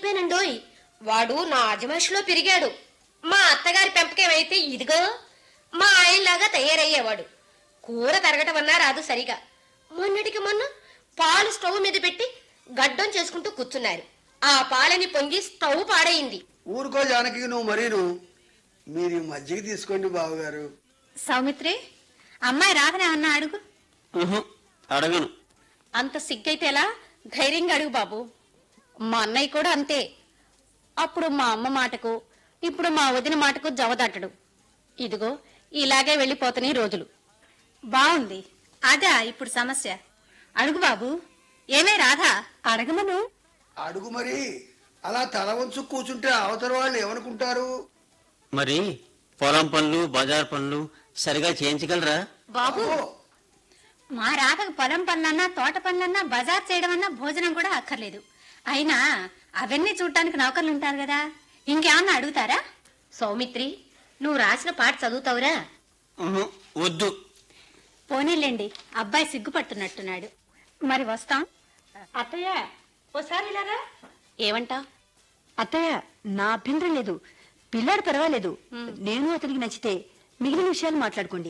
చెప్పానండోయ్ వాడు నా అజమాషిలో పెరిగాడు మా అత్తగారి పెంపకమైతే ఇదిగో మా ఆయనలాగా తయారయ్యేవాడు కూర తరగటం అన్నా రాదు సరిగా మొన్నటికి మొన్న పాలు స్టవ్ మీద పెట్టి గడ్డం చేసుకుంటూ కూర్చున్నారు ఆ పాలని పొంగి స్టవ్ పాడైంది ఊరుకో జానకి నువ్వు మరీను మీరు ఈ మజ్జిగ తీసుకోండి బావగారు సౌమిత్రి అమ్మాయి రాదనేమన్నా అడుగు ఉహు, అడగను అంత సిగ్గైతే ఎలా ధైర్యంగా అడుగు బాబు మా అన్నయ్య కూడా అంతే అప్పుడు మా అమ్మ మాటకు ఇప్పుడు మా వదిన మాటకు జవదట్టడు ఇదిగో ఇలాగే వెళ్ళిపోతున్నాయి రోజులు బాగుంది అదా ఇప్పుడు సమస్య అడుగు బాబు ఏమే రాధా అడగమను అడుగు మరి అలా తల వంచు కూర్చుంటే అవతల వాళ్ళు ఏమనుకుంటారు మరి పొలం పనులు బజార్ పనులు సరిగా చేయించగలరా బాబు అబ్బో, మా రాధకు పొలం పనులన్నా తోట పనులన్నా బజార్ చేయడం అన్నా భోజనం కూడా అక్కర్లేదు అయినా అవన్నీ చూడటానికి నౌకర్లు ఉంటారు కదా ఇంకేమన్నా అడుగుతారా సౌమిత్రి నువ్వు రాసిన పాట చదువుతావురా ఉహు, వద్దు పోనీలేండి అబ్బాయి సిగ్గుపడుతున్నట్టున్నాడు మరి వస్తాం అత్తయ్య ఓసారి ఇలారా ఏమంటా అత్తయ్య నా అభ్యంతరం లేదు పిల్లాడు పర్వాలేదు నేను అతనికి నచ్చితే మిగిలిన విషయాలు మాట్లాడుకోండి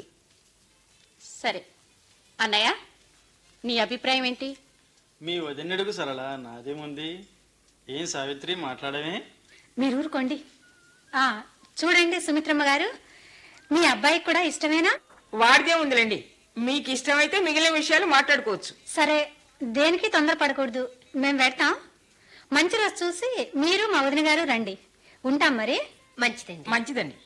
సరే అన్నయ్య నీ అభిప్రాయం ఏంటి మీ వదినడుగు సరళ నాదేముంది ఏం సావిత్రి మాట్లాడమే మీరు ఊరుకోండి ఆ చూడండి సుమిత్రమ్మ గారు మీ అబ్బాయికి కూడా ఇష్టమేనా వాడిదే ఉందిలేండి మీకు ఇష్టమైతే మిగిలిన విషయాలు మాట్లాడుకోవచ్చు సరే దేనికి తొందరపడకూడదు మేము పెడతాం మంచి రోజు చూసి మీరు మా వదిన గారు రండి ఉంటాం మరి మంచిదండి మంచిదండి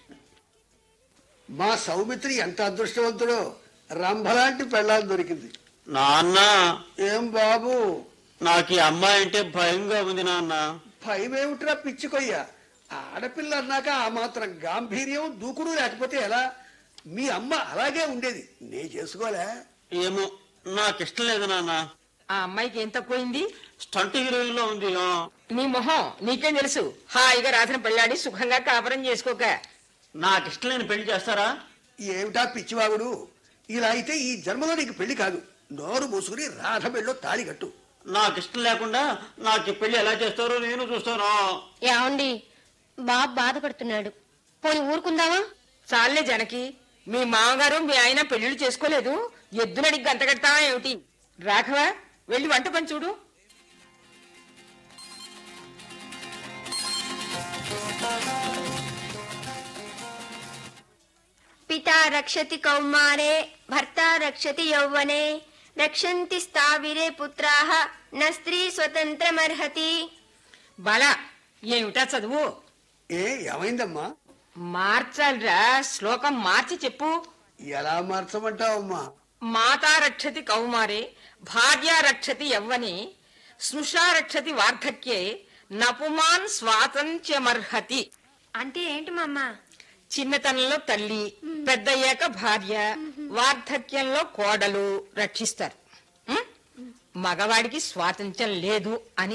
మా సౌమిత్రి ఎంత అదృష్టవంతుడో రంభలాంటి పెళ్ళాలు దొరికింది నాన్న ఏం బాబు నాకు ఈ అమ్మాయి అంటే భయంగా ఉంది నాన్న భయమేమిట్రా పిచ్చికొయ్య ఆడపిల్ల అన్నాక ఆ మాత్రం గాంభీర్యం దూకుడు లేకపోతే ఎలా మీ అమ్మ అలాగే ఉండేది నే చేసుకోలే ఏమో నాకు ఇష్టం లేదు నాన్న ఆ అమ్మాయికి ఏం తక్కువైంది స్టంట్ హీరోయిన్ లో ఉంది ఆ. నీ మొహం నీకేం తెలుసు హాయిగా రాత్రి పెళ్ళాడి సుఖంగా కాపురం చేసుకోక నాకు ఇష్టం లేని పెళ్లి చేస్తారా ఏమిటా పిచ్చివాగుడు ఇలా అయితే ఈ జన్మలో నీకు పెళ్లి కాదు నోరు మూసుకుని రాధ పెళ్ళో తాళి కట్టు నాకు ఇష్టం లేకుండా నాకు ఈ పెళ్లి ఎలా చేస్తారో నేను చూస్తాను ఏమండి బాబు బాధపడుతున్నాడు పోనీ ఊరుకుందామా చాలే జనకి మీ మామగారు మీ ఆయన పెళ్లిళ్ళు చేసుకోలేదు ఎద్దునడికి గంత కడతావా ఏమిటి రాఘవ వెళ్ళి వంట పని చూడు పితా రక్షతి కౌమారే భర్త రక్షతి యౌవనే రక్షంతి స్థావిరే పుత్రాః న స్త్రీ స్వతంత్రమర్హతి బాల ఏమిటా చదువు ఏ ఏమైందమ్మా మార్చాలిరా శ్లోకం మార్చి చెప్పు ఎలా మార్చమంటావమ్మా మాతా రక్షతి కౌమారే భార్య రక్షతి యవ్వనే స్నుషా రక్షతి వార్ధక్యే నపుమాన్ స్వాతంత్ర్యమర్హతి అంటే ఏంటి మమ్మ చిన్నతనంలో తల్లి పెద్దయ్యాక భార్య వార్ధక్యంలో కోడలు రక్షిస్తారు ఉం? మగవాడికి స్వాతంత్ర్యం లేదు అని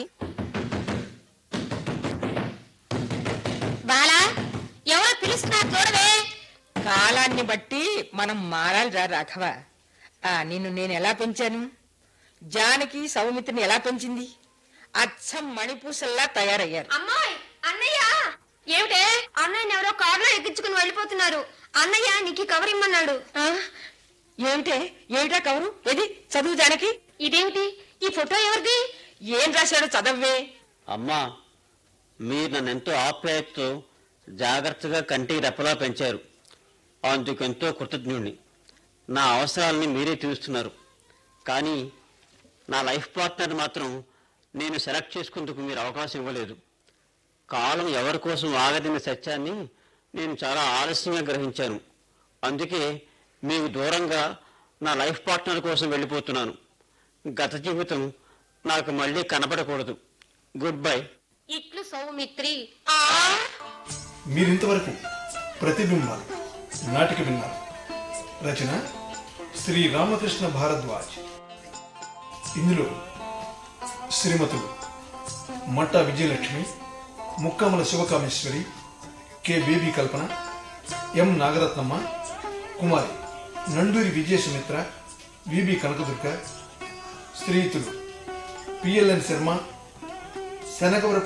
బాలా ఎవరో పిలుస్తున్నారు చూడవే కాలాన్ని బట్టి మనం మారాలిరా రాఘవ ఆ నిన్ను నేను ఎలా పెంచాను జానకి సౌమిత్రిని ఎలా పెంచింది అచ్చం మణిపూసల్లా తయారయ్యారు అమ్మాయి అన్నయ్య ఏమిటే అన్నయ్యని ఎవరో కారులో ఎక్కించుకుని వెళ్ళిపోతున్నారు అన్నయ్య నీకు ఈ కవర్ ఇమ్మన్నాడు ఆ? ఏమిటే ఏమిటా కవరు ఏది చదువు జానకి ఇదేమిటి ఈ ఫోటో ఎవరిది ఏం రాశాడో చదవ్వే అమ్మా మీరు నన్ను ఎంతో ఆప్యాయతతో జాగ్రత్తగా కంటికి రెప్పలా పెంచారు అందుకెంతో కృతజ్ఞుణ్ణి నా అవసరాలని మీరే తీరుస్తున్నారు కానీ నా లైఫ్ పార్ట్నర్ మాత్రం నేను సెలెక్ట్ చేసుకుందుకు మీరు అవకాశం ఇవ్వలేదు కాలం ఎవరి కోసం ఆగదన్న సత్యాన్ని నేను చాలా ఆలస్యంగా గ్రహించాను అందుకే మీకు దూరంగా నా లైఫ్ పార్ట్నర్ కోసం వెళ్ళిపోతున్నాను గత జీవితం నాకు మళ్ళీ కనపడకూడదు గుడ్ బై ఇట్లు సౌమిత్రి మీరింతవరకు ప్రతిబింబాలు నాటిక విన్నారు రచన శ్రీ రామకృష్ణ భారద్వాజ్ ఇందులో శ్రీమతులు Matta Vijayalakshmi Mukkamala Sivakameswari K baby Kalpana M Nagaratnamma Kumari Nanduri Vijaya Sumitra VB Kanakadurga స్త్రీతులు పిఎల్ఎన్ శర్మ శనగవరపు